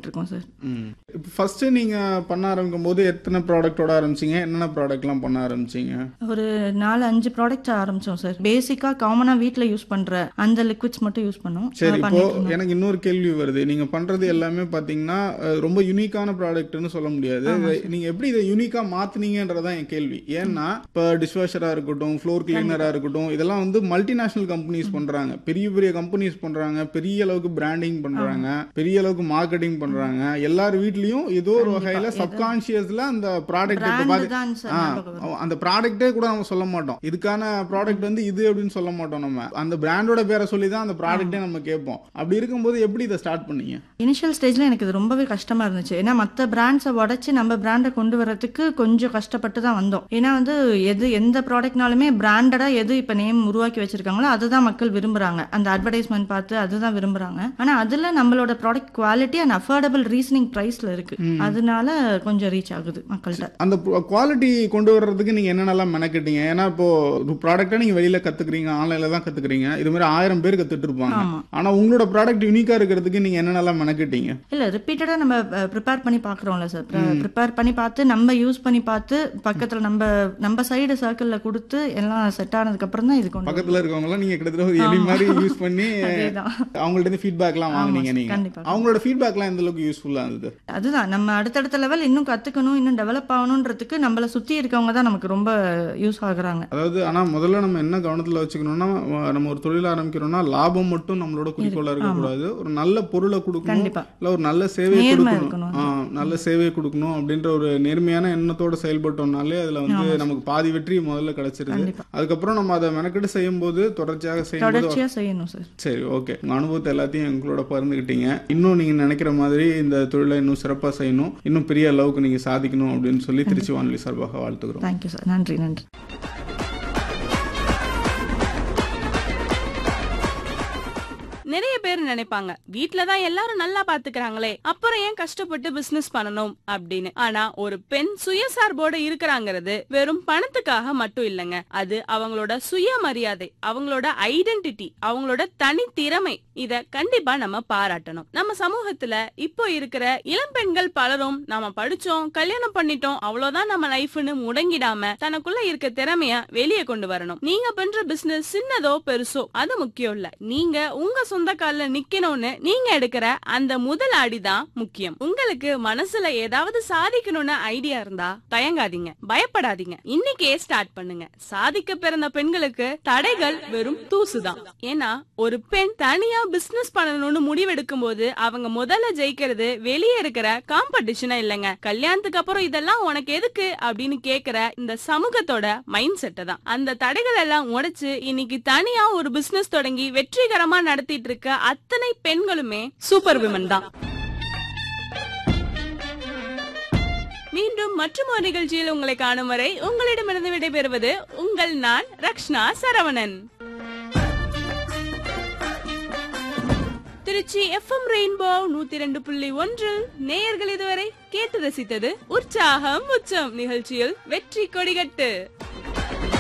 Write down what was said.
பண்ணிட்டு இருக்கோம் சார் ம் இப்போ ஃபர்ஸ்ட் நீங்க பண்ண ஆரம்பிக்கும் போது எத்தனை ப்ராடக்ட்டோட ஆரம்பிச்சீங்க என்னென்ன ப்ராடக்ட்லாம் பண்ண ஆரம்பிச்சீங்க ஒரு நாலு அஞ்சு ப்ராடக்ட் ஆரம்பிச்சோம் சார் பேசிக்கா காமனா வீட்ல யூஸ் பண்ற அந்த லிக்விட்ஸ் மட்டும் யூஸ் பண்ணோம் சரி அதை இப்போ பண்ணிட்டு இருந்தோம். எனக்கு இன்னொரு கேள்வி வருது நீங்க பண்றது எல்லாமே பாத்தீங்கன்னா அஹ், ரொம்ப யூனிக்கான ப்ராடக்ட்னு சொல்ல முடியாது நீங்க எப்படி இதை யூனிக்கா மாத்துனீங்கன்றதான் என் கேள்வி ஏன்னா இப்போ டிஷ்வாஷரா இருக்கட்டும் ஃப்ளோர் கிளீனரா இருக்கட்டும் இதெல்லாம் வந்து மல்டிநேஷனல் கம்பெனிஸ் பண்றாங்க பெரிய பெரிய கம்பெனிஸ் பண்றாங்க பெரிய அளவுக்கு பிராண்டிங் பண்றாங்க பெரிய அளவுக்கு மார்க்கெட்டிங் பண்றாங்க எல்லார் வீட்லயும் ஏதோ ஒரு வகையில சப்கான்சியஸ்ல அந்த ப்ராடக்ட் Brand தான் சார் ஞாபகம் வரும். அந்த ப்ராடக்ட்டே கூட நம்ம சொல்ல மாட்டோம் இதுக்கான ப்ராடக்ட் வந்து இது அப்படின்னு சொல்ல மாட்டோம் நம்ம அந்த பிராண்டோட பேரை சொல்லி தான் அந்த ப்ராடக்ட்டே நம்ம கேட்போம் அப்படி இருக்கும்போது எப்படி இதை ஸ்டார்ட் பண்ணீங்க இனிஷியல் ஸ்டேஜ்ல எனக்கு இது ரொம்பவே கஷ்டமா இருந்துச்சு ஏன்னா மற்ற பிராண்ட்ஸை உடச்சி நம்ம பிராண்டை கொண்டு வரதுக்கு கொஞ்சம் கஷ்டப்பட்டு தான் வந்தோம் ஏன்னா வந்து எது எந்த ப்ராடக்ட்னாலுமே பிராண்டடா எது இப்ப நேம் உருவாக்கி வச்சிருக்காங்களோ அதுதான் மக்கள் விரும்புறாங்க அந்த அட்வர்டைஸ்மெண்ட் பார்த்து அதுதான் விரும்புறாங்க ஆனா அதுல நம்மளோட product quality and affordable reasoning பிரைஸ்ல இருக்கு அதனால கொஞ்சம் ரீச் ஆகுது மக்கள்கிட்ட அந்த குவாலிட்டி கொண்டு வர்றதுக்கு நீங்க என்னென்னலாம் மெனக்கிட்டீங்க ஏன்னா இப்போ ஒரு ப்ராடக்ட்டை நீங்க வெளியில கத்துக்கிறீங்க ஆன்லைன்ல தான் கத்துக்கிறீங்க இது மாதிரி ஆயிரம் பேர் கத்துட்டு இருப்பாங்க ஆமா. ஆனா உங்களோட ப்ராடக்ட் யூனிக்கா இருக்கிறதுக்கு நீங்க என்னென்னலாம் மெனக்கிட்டீங்க இல்ல ரிப்பீட்டடா நம்ம ப்ரிப்பேர் பண்ணி பாக்குறோம்ல சார் ப்ரிப்பேர் பண்ணி பார்த்து நம்ம யூஸ் பண்ணி பார்த்து பக்கத்துல நம்ம நம்ம சைடு சர்க்கிள்ல கொடுத்து எல்லாம் செட் ஆனதுக்கு அப்புறம் தான் இது கொண்டு பக்கத்துல இருக்கவங்க எல்லாம் நீங்க கிட்டத்தட்ட ஒரு எலி மாதிரி யூஸ் பண்ணி அதேதான். அவங்கள்ட்ட இருந்து ஃபீட்பேக்லாம் வாங்குனீங்க ஆமா, நீங்க கண்டிப்பா. அவங்களோட ஃபீட்பேக்லாம் எந்த அளவுக்கு யூஸ்ஃபுல்லா இருந்தது அதுதான் நம்ம அடுத்தடுத்த லெவல் இன்னும் கத்துக்கணும் இன்னும் டெவலப் ஆகணுன்றதுக்கு நம்மள சுத்தி இருக்கவங்க தான் நமக்கு ரொம்ப யூஸ் ஆகுறாங்க அதாவது ஆனா முதல்ல நம்ம என்ன கவனத்துல வச்சுக்கணும்னா அஹ் நம்ம ஒரு தொழில் ஆரம்பிக்கிறோம்னா லாபம் மட்டும் நம்மளோட குறிக்கோளா இருக்கக்கூடாது ஒரு நல்ல பொருளை கொடுக்கணும் கண்டிப்பா. இல்ல ஒரு நல்ல சேவையை நேர்மை கொடுக்கணும் இருக்கணும். ஆ, நல்ல சேவையை கொடுக்கணும் அப்படின்ற ஒரு நேர்மையான எண்ணத்தோட செயல்பட்டோம்னாலே அதுல வந்து நமக்கு பாதி வெற்றி முதல்ல கிடைச்சிருது கண்டிப்பா. அதுக்கப்புறம் நம்ம அதை மெனக்கெட்டு செய்யும் போது தொடர்ச்சியாக செய்யும் போது தொடர்ச்சியா செய்யணும் சார் சரி ஓகே உங்க அனுபவத்தை எல்லாத்தையும் எங்களோட பகிர்ந்துக்கிட்டீங்க இன்னும் நீங்க நினைக்கிற மாதிரி இந்த தொழிலை இன்னும் சிறப்பா செய்யணும் இன்னும் பெரிய அளவுக்கு நீங்க சாதிக்கணும் அப்படின்னு சொல்லி திருச்சி வானொலி சார்பாக வாழ்த்துக்கிறோம் தேங்க்யூ சார் நன்றி நன்றி நிறைய பேர் நினைப்பாங்க வீட்ல தான் எல்லாரும் நல்லா பாத்துக்கறாங்களே அப்புறம் ஏன் கஷ்டப்பட்டு பிசினஸ் பண்ணணும் அப்படின்னு ஆனா ஒரு பெண் சுயசார்போட இருக்கிறாங்கிறது வெறும் பணத்துக்காக மட்டும் இல்லங்க அது அவங்களோட சுயமரியாதை அவங்களோட ஐடென்டிட்டி அவங்களோட தனித்திறமை இத கண்டிப்பா நம்ம பாராட்டணும் நம்ம சமூகத்துல இப்போ இருக்கிற இளம் பெண்கள் பலரும் நாம படிச்சோம் கல்யாணம் பண்ணிட்டோம் அவ்வளவுதான் நம்ம லைஃப்னு முடங்கிடாம தனக்குள்ள இருக்க திறமைய வெளியே கொண்டு வரணும் நீங்க பண்ற பிசினஸ் சின்னதோ பெருசோ அது முக்கியம் இல்ல நீங்க உங்க சொந்த கால்ல நிக்கணும்னு நீங்க எடுக்கிற அந்த முதல் அடிதான் முக்கியம் உங்களுக்கு மனசுல ஏதாவது சாதிக்கணும்னு ஐடியா இருந்தா தயங்காதீங்க பயப்படாதீங்க இன்னைக்கே ஸ்டார்ட் பண்ணுங்க சாதிக்க பிறந்த பெண்களுக்கு தடைகள் வெறும் தூசுதான் ஏன்னா ஒரு பெண் தனியா பிசினஸ் பண்ணணும்னு முடிவெடுக்கும் போது அவங்க முதல்ல ஜெயிக்கிறது வெளியே இருக்கிற காம்படிஷனா இல்லைங்க கல்யாணத்துக்கு அப்புறம் இதெல்லாம் உனக்கு எதுக்கு அப்படின்னு கேக்குற இந்த சமூகத்தோட மைண்ட் செட்டை தான் அந்த தடைகள் எல்லாம் உடைச்சு இன்னைக்கு தனியா ஒரு பிசினஸ் தொடங்கி வெற்றிகரமா நடத்திட்டு இருக்க அத்தனை பெண்களுமே சூப்பர் விமன் தான் மீண்டும் மற்றும் ஒரு நிகழ்ச்சியில் உங்களை காணும் வரை உங்களிடமிருந்து விடைபெறுவது உங்கள் நான் ரக்ஷ்னா சரவணன் திருச்சி எஃப்எம் ரெயின்போ நூத்தி ரெண்டு புள்ளி ஒன்றில் நேயர்கள் இதுவரை கேட்டு ரசித்தது உற்சாகம் உச்சம் நிகழ்ச்சியில் வெற்றி கொடிகட்டு